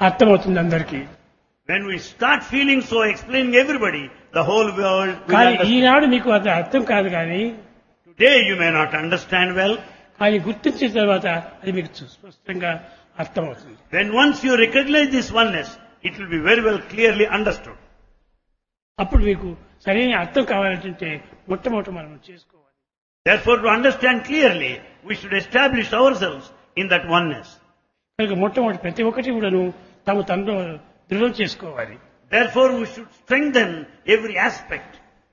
అర్థమవుతుంది అందరికీ When we start feeling so, explaining everybody, the whole world will కానీ understand. ఈనాడు మీకు అది అర్థం కాదు కానీ Today you may not understand well. కానీ గుర్తించిన తర్వాత అది మీకు స్పష్టంగా అర్థమవుతుంది When once you recognize this oneness, it will be very well clearly understood. అప్పుడు మీకు సరైన అర్థం కావాలంటే మొట్టమొదటి మనం చేసుకోవాలి Therefore, to understand clearly, we should establish ourselves in that oneness. కనుక మొట్టమొదటి ప్రతి ఒక్కటి కూడాను తమ తనలో దృఢం చేసుకోవాలి Therefore, we should strengthen every aspect.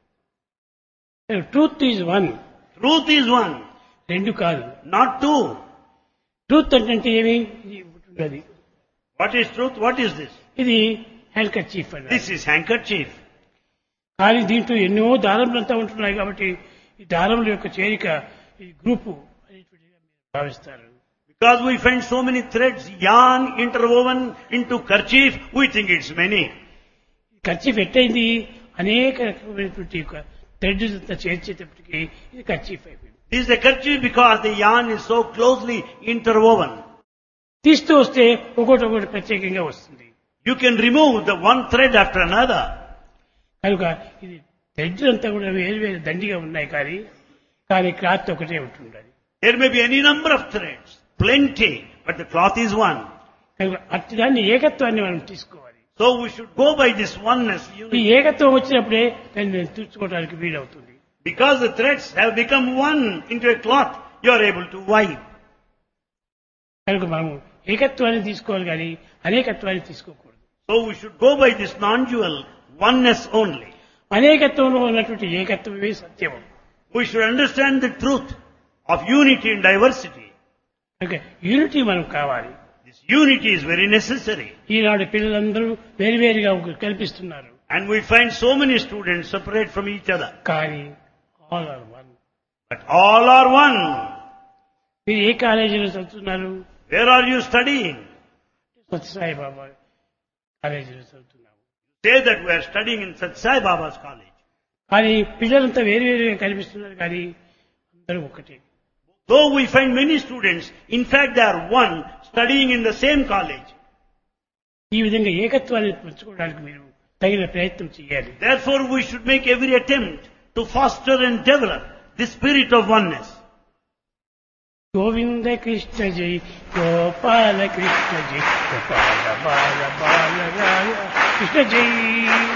Truth is one Truth is one, రెండు కాదు not two. ట్రూత్ అంటే ఏమి ఇది ఒకటి ఉన్నది What is truth? What is this? ఇది హ్యాండ్ చీఫ్ అన్నది This is handkerchief. కానీ దీంట్లో ఎన్నో దారములంతా ఉంటున్నాయి కాబట్టి ఈ దారముల యొక్క చేరిక ఈ గ్రూపు అనేటువంటిగా మీరు భావిస్తారు Because we find so many threads, yarn interwoven into kerchief, we think it's many. Kerchief ఎట్టయింది అనేక రకమైనటువంటి యొక్క థ్రెడ్ అంతా చేర్చేటప్పటికి ఇది ఖర్చీఫ్ అయిపోయింది This is a kerchief because the yarn is so closely interwoven. తీస్తూ వస్తే ఒకటి ఒకటి ప్రత్యేకంగా వస్తుంది You can remove the one thread after another. కనుక ఇది థ్రెడ్ అంతా కూడా వేరు వేరు దండిగా ఉన్నాయి కానీ కానీ క్లాత్ ఒకటే ఉంటుండాలి There may be any number of threads, plenty, but the cloth is one. కనుక అట్టి దాన్ని ఏకత్వాన్ని మనం తీసుకోవాలి So we should go by this oneness ఈ unity. ఏకత్వం వచ్చినప్పుడే దాన్ని నేను తీర్చుకోవడానికి వీలవుతుంది Because the threads have become one into a cloth, you are able to wipe. కనుక మనము ఏకత్వాన్ని తీసుకోవాలి కానీ అనేకత్వాన్ని తీసుకోకూడదు So we should go by this non-dual oneness only. అనేకత్వంలో ఉన్నటువంటి ఏకత్వమే సత్యం We should understand the truth of unity and diversity. కనుక యూనిటీ మనం కావాలి This unity is very necessary. ఈనాడు పిల్లలందరూ వేరువేరుగా కల్పిస్తున్నారు And we find so many students separate from each other. కానీ all are one But all are one. మీరు ఏ కాలేజీలో చదువుతున్నారు Where are you studying? Sathya Sai బాబా కాలేజీలో చదువుతున్నాము Say that we are studying in Sat Sai Baba's college. కానీ పిల్లలంతా వేరువేరుగా కనిపిస్తున్నారు కానీ అందరూ ఒకటే Though we find many students, in fact they are one studying in the same college. ఈ విధంగా ఏకత్వాన్ని పెంచుకోవడానికి మీరు తగిన ప్రయత్నం చేయాలి Therefore we should make every attempt to foster and develop the spirit of oneness. Govinda Krishna జై గోపాల కృష్ణ జై గోపాల బాల బాల రాయ కృష్ణ జై